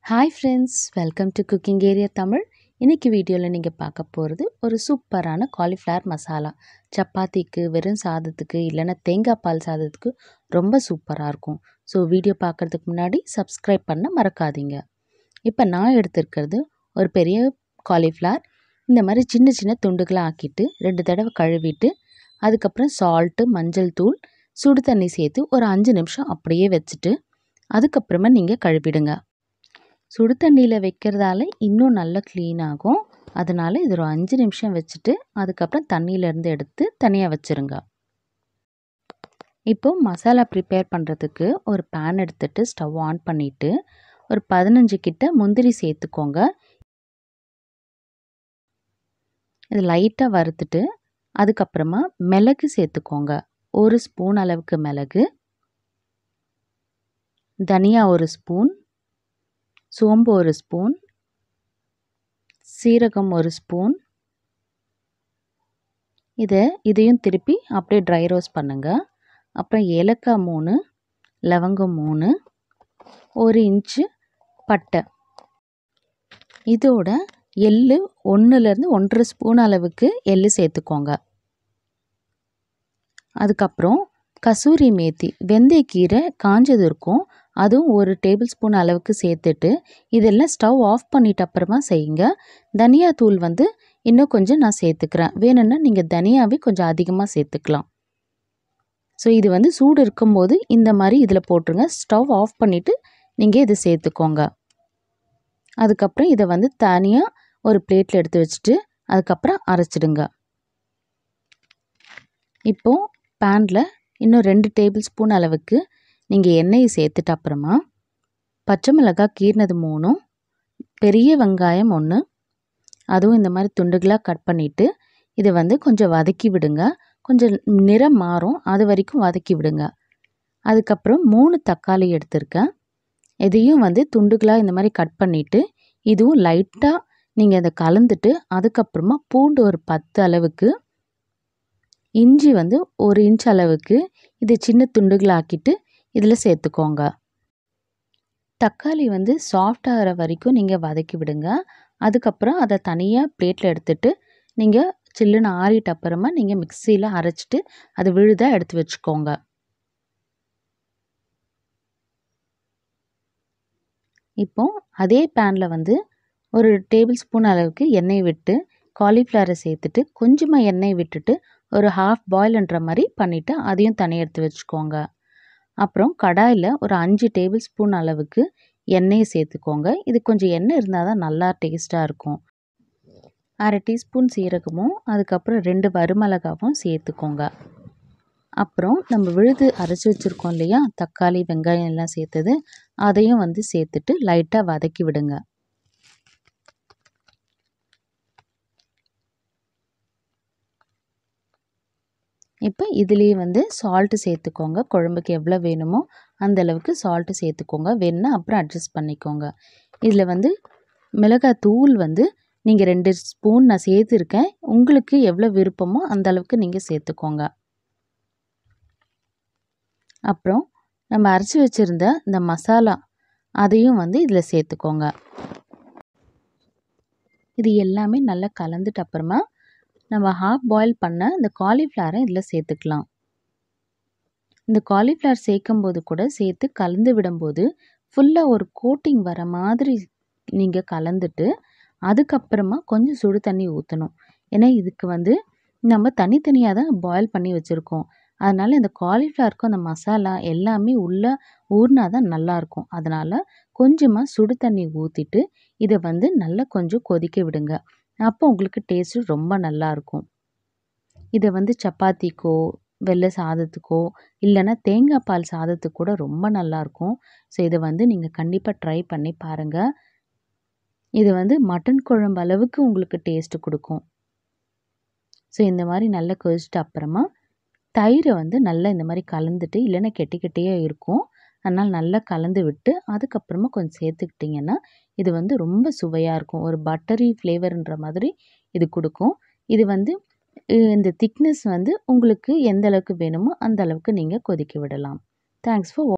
hi friends welcome to cooking area Tamil இன்றைக்கி வீடியோவில் நீங்கள் பார்க்க போகிறது ஒரு சூப்பரான காலிஃப்ளவர் மசாலா சப்பாத்திக்கு வெறும் சாதத்துக்கு இல்லைன்னா தேங்காய் பால் சாதத்துக்கு ரொம்ப சூப்பராக இருக்கும் ஸோ வீடியோ பார்க்குறதுக்கு முன்னாடி சப்ஸ்கிரைப் பண்ண மறக்காதீங்க இப்போ நான் எடுத்திருக்கிறது ஒரு பெரிய காலிஃப்ளவர் இந்த மாதிரி சின்ன சின்ன துண்டுகளாக ஆக்கிட்டு ரெண்டு தடவை கழுவிட்டு அதுக்கப்புறம் சால்ட்டு மஞ்சள் தூள் சுடு தண்ணி சேர்த்து ஒரு அஞ்சு நிமிஷம் அப்படியே வச்சுட்டு அதுக்கப்புறமா நீங்கள் கழுவிடுங்க சுடு தண்ணியில் வைக்கிறதால இன்னும் நல்லா க்ளீன் ஆகும் அதனால் இது ஒரு அஞ்சு நிமிஷம் வச்சுட்டு அதுக்கப்புறம் தண்ணியிலேருந்து எடுத்து தனியாக வச்சுருங்க இப்போ மசாலா ப்ரிப்பேர் பண்ணுறதுக்கு ஒரு பேன் எடுத்துட்டு ஸ்டவ் ஆன் பண்ணிவிட்டு ஒரு பதினஞ்சு கிட்ட முந்திரி சேர்த்துக்கோங்க இது லைட்டாக வறுத்துட்டு அதுக்கப்புறமா மிளகு சேர்த்துக்கோங்க ஒரு ஸ்பூன் அளவுக்கு மிளகு தனியா ஒரு ஸ்பூன் சோம்பு ஒரு ஸ்பூன் சீரகம் ஒரு ஸ்பூன் இதை இதையும் திருப்பி அப்படியே ட்ரை ரோஸ்ட் பண்ணுங்கள் அப்புறம் ஏலக்காய் மூணு லவங்கம் மூணு ஒரு இன்ச்சு பட்டை இதோட எள்ளு ஒன்றுலேருந்து ஒன்றரை ஸ்பூன் அளவுக்கு எள்ளு சேர்த்துக்கோங்க அதுக்கப்புறம் கசூரி மேத்தி வெந்தயக்கீரை காஞ்சது இருக்கும் அதுவும் ஒரு டேபிள் ஸ்பூன் அளவுக்கு சேர்த்துட்டு இதெல்லாம் ஸ்டவ் ஆஃப் பண்ணிட்ட அப்புறமா செய்யுங்க தனியா தூள் வந்து இன்னும் கொஞ்சம் நான் சேர்த்துக்கிறேன் வேணும்னா நீங்கள் தனியாவே கொஞ்சம் அதிகமாக சேர்த்துக்கலாம் ஸோ இது வந்து சூடு இருக்கும்போது இந்த மாதிரி இதில் போட்டுருங்க ஸ்டவ் ஆஃப் பண்ணிவிட்டு நீங்கள் இதை சேர்த்துக்கோங்க அதுக்கப்புறம் இதை வந்து தனியாக ஒரு பிளேட்டில் எடுத்து வச்சுட்டு அதுக்கப்புறம் அரைச்சிடுங்க இப்போது பேனில் இன்னும் ரெண்டு டேபிள் ஸ்பூன் அளவுக்கு நீங்கள் எண்ணெயை சேர்த்துட்டு அப்புறமா பச்சை மிளகாய் கீர்னது மூணும் பெரிய வெங்காயம் ஒன்று அதுவும் இந்த மாதிரி துண்டுகளாக கட் பண்ணிவிட்டு இதை வந்து கொஞ்சம் வதக்கி விடுங்க கொஞ்சம் நிறம் மாறும் அது வரைக்கும் வதக்கி விடுங்க அதுக்கப்புறம் மூணு தக்காளி எடுத்திருக்கேன் இதையும் வந்து துண்டுகளாக இந்த மாதிரி கட் பண்ணிவிட்டு இதுவும் லைட்டாக நீங்கள் அதை கலந்துட்டு அதுக்கப்புறமா பூண்டு ஒரு பத்து அளவுக்கு இஞ்சி வந்து ஒரு இன்ச் அளவுக்கு இது சின்ன துண்டுகளாக்கிட்டு இதில் சேர்த்துக்கோங்க தக்காளி வந்து சாஃப்டாகிற வரைக்கும் நீங்கள் வதக்கி விடுங்க அதுக்கப்புறம் அதை தனியாக பிளேட்டில் எடுத்துட்டு நீங்கள் சில்லுன்னு ஆறிட்ட அப்புறமா நீங்கள் மிக்சியில் அரைச்சிட்டு அது விழுதாக எடுத்து வச்சுக்கோங்க இப்போ அதே பேனில் வந்து ஒரு டேபிள் ஸ்பூன் அளவுக்கு எண்ணெய் விட்டு காலிஃப்ளவரை சேர்த்துட்டு கொஞ்சமாக எண்ணெய் விட்டுட்டு ஒரு ஹாஃப் பாயில்ன்ற மாதிரி பண்ணிவிட்டு அதையும் தனியாக எடுத்து வச்சுக்கோங்க அப்புறம் கடாயில் ஒரு அஞ்சு டேபிள் ஸ்பூன் அளவுக்கு எண்ணெயை சேர்த்துக்கோங்க இது கொஞ்சம் எண்ணெய் இருந்தால் தான் நல்லா டேஸ்ட்டாக இருக்கும் அரை டீஸ்பூன் சீரகமும் அதுக்கப்புறம் ரெண்டு வருமிளகாவும் சேர்த்துக்கோங்க அப்புறம் நம்ம விழுது அரைச்சி வச்சுருக்கோம் இல்லையா தக்காளி வெங்காயம் எல்லாம் சேர்த்தது அதையும் வந்து சேர்த்துட்டு லைட்டாக வதக்கி விடுங்க இப்போ இதுலேயே வந்து சால்ட்டு சேர்த்துக்கோங்க குழம்புக்கு எவ்வளோ வேணுமோ அந்த அளவுக்கு சால்ட்டு சேர்த்துக்கோங்க வேணுன்னா அப்புறம் அட்ஜஸ்ட் பண்ணிக்கோங்க இதில் வந்து மிளகாய் தூள் வந்து நீங்கள் ரெண்டு ஸ்பூன் நான் சேர்த்துருக்கேன் உங்களுக்கு எவ்வளோ விருப்பமோ அந்த அளவுக்கு நீங்கள் சேர்த்துக்கோங்க அப்புறம் நம்ம அரைச்சி வச்சுருந்த இந்த மசாலா அதையும் வந்து இதில் சேர்த்துக்கோங்க இது எல்லாமே நல்லா கலந்துட்டு அப்புறமா நம்ம ஹாஃப் பாயில் பண்ண இந்த காலிஃப்ளவரை இதில் சேர்த்துக்கலாம் இந்த காலிஃப்ளவர் சேர்க்கும் போது கூட சேர்த்து கலந்து விடும்போது ஃபுல்லாக ஒரு கோட்டிங் வர மாதிரி நீங்கள் கலந்துட்டு அதுக்கப்புறமா கொஞ்சம் சுடு தண்ணி ஊற்றணும் ஏன்னா இதுக்கு வந்து நம்ம தனித்தனியாக தான் பாயில் பண்ணி வச்சுருக்கோம் அதனால் இந்த காலிஃப்ளவருக்கும் அந்த மசாலா எல்லாமே உள்ளே ஊறினா தான் நல்லாயிருக்கும் அதனால் கொஞ்சமாக சுடு தண்ணி ஊற்றிட்டு இதை வந்து நல்லா கொஞ்சம் கொதிக்க விடுங்க அப்போ உங்களுக்கு டேஸ்ட்டு ரொம்ப நல்லாயிருக்கும் இதை வந்து சப்பாத்திக்கோ வெள்ளை சாதத்துக்கோ இல்லைன்னா தேங்காய் பால் சாதத்துக்கு கூட ரொம்ப நல்லாயிருக்கும் ஸோ இதை வந்து நீங்கள் கண்டிப்பாக ட்ரை பண்ணி பாருங்கள் இது வந்து மட்டன் குழம்பு அளவுக்கு உங்களுக்கு டேஸ்ட்டு கொடுக்கும் ஸோ இந்த மாதிரி நல்லா கொதிச்சிட்டு அப்புறமா தயிரை வந்து நல்லா இந்த மாதிரி கலந்துட்டு இல்லைன்னா கெட்டி கெட்டியாக இருக்கும் அதனால் நல்லா கலந்து விட்டு அதுக்கப்புறமா கொஞ்சம் சேர்த்துக்கிட்டிங்கன்னா இது வந்து ரொம்ப சுவையாக இருக்கும் ஒரு பட்டரி ஃப்ளேவர்ன்ற மாதிரி இது கொடுக்கும் இது வந்து இந்த திக்னஸ் வந்து உங்களுக்கு எந்த அளவுக்கு வேணுமோ அந்த அளவுக்கு நீங்கள் கொதிக்க விடலாம் தேங்க்ஸ் ஃபார்